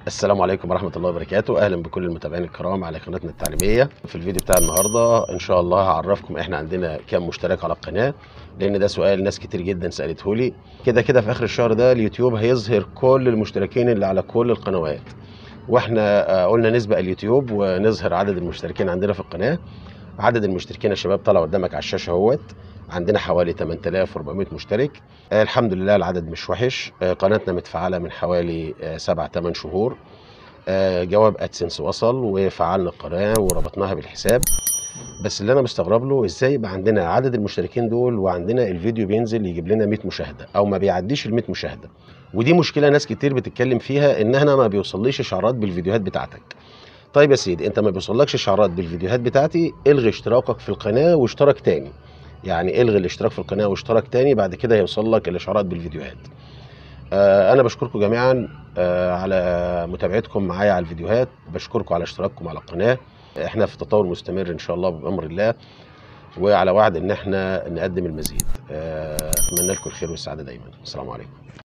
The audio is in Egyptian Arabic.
السلام عليكم ورحمة الله وبركاته أهلا بكل المتابعين الكرام على قناتنا التعليمية في الفيديو بتاع النهاردة إن شاء الله هعرفكم إحنا عندنا كام مشترك على القناة لأن ده سؤال ناس كتير جدا سألته لي كده كده في آخر الشهر ده اليوتيوب هيظهر كل المشتركين اللي على كل القنوات واحنا آه، قلنا نسبق اليوتيوب ونظهر عدد المشتركين عندنا في القناة عدد المشتركين يا شباب طلع قدامك على الشاشة اهوت عندنا حوالي 8400 مشترك آه الحمد لله العدد مش وحش آه قناتنا متفعلة من حوالي آه 7 8 شهور آه جواب ادسنس وصل وفعلنا القناة وربطناها بالحساب بس اللي انا مستغرب له ازاي يبقى عندنا عدد المشتركين دول وعندنا الفيديو بينزل يجيب لنا 100 مشاهده او ما بيعديش ال 100 مشاهده ودي مشكله ناس كتير بتتكلم فيها ان انا ما بيوصليش اشعارات بالفيديوهات بتاعتك طيب يا سيدي انت ما بيوصلكش اشعارات بالفيديوهات بتاعتي الغي اشتراكك في القناه واشترك تاني يعني الغي الاشتراك في القناه واشترك تاني بعد كده هيوصل لك الاشعارات بالفيديوهات آه انا بشكركم جميعا آه على متابعتكم معايا على الفيديوهات بشكركم على اشتراككم على القناه احنا في تطور مستمر ان شاء الله بامر الله وعلى وعد ان احنا نقدم المزيد آه، اتمنى لكم الخير والسعاده دايما السلام عليكم